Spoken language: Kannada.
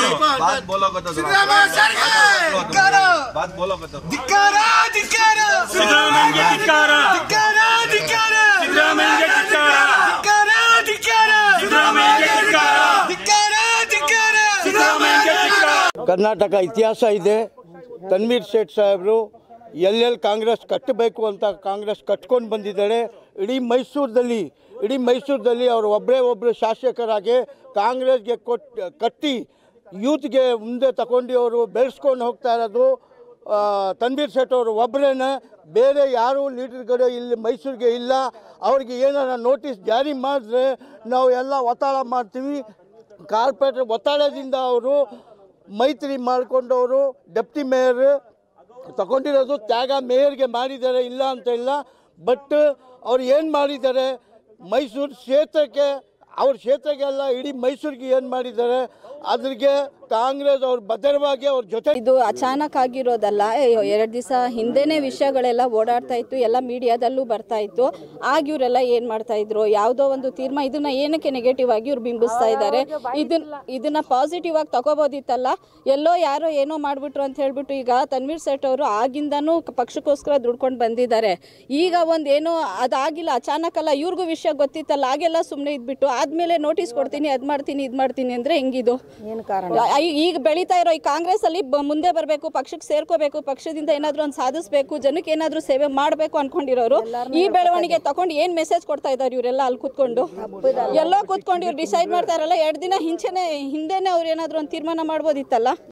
बात बोलो को तो ಸಿದ್ದರಾಮಯ್ಯ ಸರ್ಕಾರ बात बोलो को तो ಧಿಕ್ಕಾರ ಧಿಕ್ಕಾರ ಸಿದ್ದರಾಮಯ್ಯಗೆ ಧಿಕ್ಕಾರ ಧಿಕ್ಕಾರ ಧಿಕ್ಕಾರ ಸಿದ್ದರಾಮಯ್ಯಗೆ ಧಿಕ್ಕಾರ ಧಿಕ್ಕಾರ ಧಿಕ್ಕಾರ ಸಿದ್ದರಾಮಯ್ಯಗೆ ಧಿಕ್ಕಾರ ಧಿಕ್ಕಾರ ಧಿಕ್ಕಾರ ಸಿದ್ದರಾಮಯ್ಯಗೆ ಧಿಕ್ಕಾರ ಕರ್ನಾಟಕ ಇತಿಹಾಸ ಇದೆ ತನ್ವೀರ್ ಸೇಠ್ ಸಾಹೇಬರು ಎಲ್ಲೆಲ್ಲಿ ಕಾಂಗ್ರೆಸ್ ಕಟ್ಟಬೇಕು ಅಂತ ಕಾಂಗ್ರೆಸ್ ಕಟ್ಕೊಂಡು ಬಂದಿದ್ದಾರೆ ಇಡೀ ಮೈಸೂರದಲ್ಲಿ ಇಡೀ ಮೈಸೂರದಲ್ಲಿ ಅವರು ಒಬ್ಬರೇ ಒಬ್ಬರು ಶಾಸಕರಾಗಿ ಕಾಂಗ್ರೆಸ್ಗೆ ಕೊಟ್ಟು ಕಟ್ಟಿ ಯೂತ್ಗೆ ಮುಂದೆ ತಗೊಂಡು ಅವರು ಬೆಳೆಸ್ಕೊಂಡು ಹೋಗ್ತಾ ಇರೋದು ಆ, ತನ್ವೀರ್ ಸೇಠ್ ಅವರು ಒಬ್ಬರೇನೆ ಬೇರೆ ಯಾರೂ ಲೀಡರ್ಗಳು ಇಲ್ಲಿ ಮೈಸೂರಿಗೆ ಇಲ್ಲ ಅವ್ರಿಗೆ ಏನಾರ ನೋಟಿಸ್ ಜಾರಿ ಮಾಡಿದ್ರೆ ನಾವು ಎಲ್ಲ ಒತ್ತಡ ಮಾಡ್ತೀವಿ ಕಾರ್ಪೊರೇಟರ್ ಒತ್ತಡದಿಂದ ಅವರು ಮೈತ್ರಿ ಮಾಡಿಕೊಂಡವರು ಡೆಪ್ಟಿ ಮೇಯರ್ ತಗೊಂಡಿರೋದು ತ್ಯಾಗ ಮೇಯರ್ಗೆ ಮಾಡಿದ್ದಾರೆ ಇಲ್ಲ ಅಂತ ಇಲ್ಲ ಬಟ್ ಅವ್ರು ಏನು ಮಾಡಿದ್ದಾರೆ ಮೈಸೂರು ಕ್ಷೇತ್ರಕ್ಕೆ ಅವ್ರ ಕ್ಷೇತ್ರಕ್ಕೆಲ್ಲ ಇಡೀ ಮೈಸೂರಿಗೆ ಏನು ಮಾಡಿದ್ದಾರೆ ಅದ್ರಿಗೆ ಕಾಂಗ್ರೆಸ್ ಅವ್ರು ಭದ್ರವಾಗಿ ಅವ್ರ ಜೊತೆ ಇದು ಅಚಾನಕ್ ಆಗಿರೋದಲ್ಲ ಎರಡು ದಿವಸ ಹಿಂದೆನೇ ವಿಷಯಗಳೆಲ್ಲ ಓಡಾಡ್ತಾ ಇತ್ತು ಎಲ್ಲ ಮೀಡಿಯಾದಲ್ಲೂ ಬರ್ತಾ ಇತ್ತು ಆಗ ಇವರೆಲ್ಲ ಏನು ಮಾಡ್ತಾ ಇದ್ರು ಯಾವುದೋ ಒಂದು ತೀರ್ಮಾನ ಇದನ್ನ ಏನಕ್ಕೆ ನೆಗೆಟಿವ್ ಆಗಿ ಇವ್ರು ಬಿಂಬಿಸ್ತಾ ಇದ್ದಾರೆ ಇದನ್ನ ಇದನ್ನ ಪಾಸಿಟಿವ್ ಆಗಿ ತಗೋಬೋದಿತ್ತಲ್ಲ ಎಲ್ಲೋ ಯಾರೋ ಏನೋ ಮಾಡಿಬಿಟ್ರು ಅಂತ ಹೇಳ್ಬಿಟ್ಟು ಈಗ ತನ್ವೀರ್ ಸೇಠ್ ಅವರು ಆಗಿಂದನೂ ಪಕ್ಷಕ್ಕೋಸ್ಕರ ದುಡ್ಕೊಂಡು ಬಂದಿದ್ದಾರೆ ಈಗ ಒಂದು ಏನೋ ಅದಾಗಿಲ್ಲ ಅಚಾನಕ್ ಅಲ್ಲ ಇವ್ರಿಗೂ ವಿಷಯ ಗೊತ್ತಿತ್ತಲ್ಲ ಆಗೆಲ್ಲ ಸುಮ್ಮನೆ ಇದ್ಬಿಟ್ಟು ಆದ್ಮೇಲೆ ನೋಟಿಸ್ ಕೊಡ್ತೀನಿ ಅದ್ ಮಾಡ್ತೀನಿ ಇದ್ ಮಾಡ್ತೀನಿ ಅಂದ್ರೆ ಹೆಂಗಿದು ಏನು ಕಾರಣ ಈಗ ಬೆಳೀತಾ ಇರೋ ಈ ಕಾಂಗ್ರೆಸ್ ಅಲ್ಲಿ ಬ- ಮುಂದೆ ಬರಬೇಕು ಪಕ್ಷಕ್ಕೆ ಸೇರ್ಕೋಬೇಕು ಪಕ್ಷದಿಂದ ಏನಾದ್ರೂ ಒಂದು ಸಾಧಿಸಬೇಕು ಜನಕ್ಕೆ ಏನಾದ್ರೂ ಸೇವೆ ಮಾಡಬೇಕು ಅನ್ಕೊಂಡಿರೋರು ಈ ಬೆಳವಣಿಗೆ ತಗೊಂಡು ಏನ್ ಮೆಸೇಜ್ ಕೊಡ್ತಾ ಇದ್ದಾರೆ ಇವರೆಲ್ಲ ಅಲ್ಲಿ ಕೂತ್ಕೊಂಡು ಎಲ್ಲೋ ಕೂತ್ಕೊಂಡು ಇವ್ರು ಡಿಸೈಡ್ ಮಾಡ್ತಾ ಇರಲ್ಲ ಎರಡು ದಿನ ಹಿಂಚೆನೆ ಹಿಂದೆನೆ ಅವ್ರು ಏನಾದ್ರೂ ಒಂದು ತೀರ್ಮಾನ ಮಾಡ್ಬೋದಿತ್ತಲ್ಲ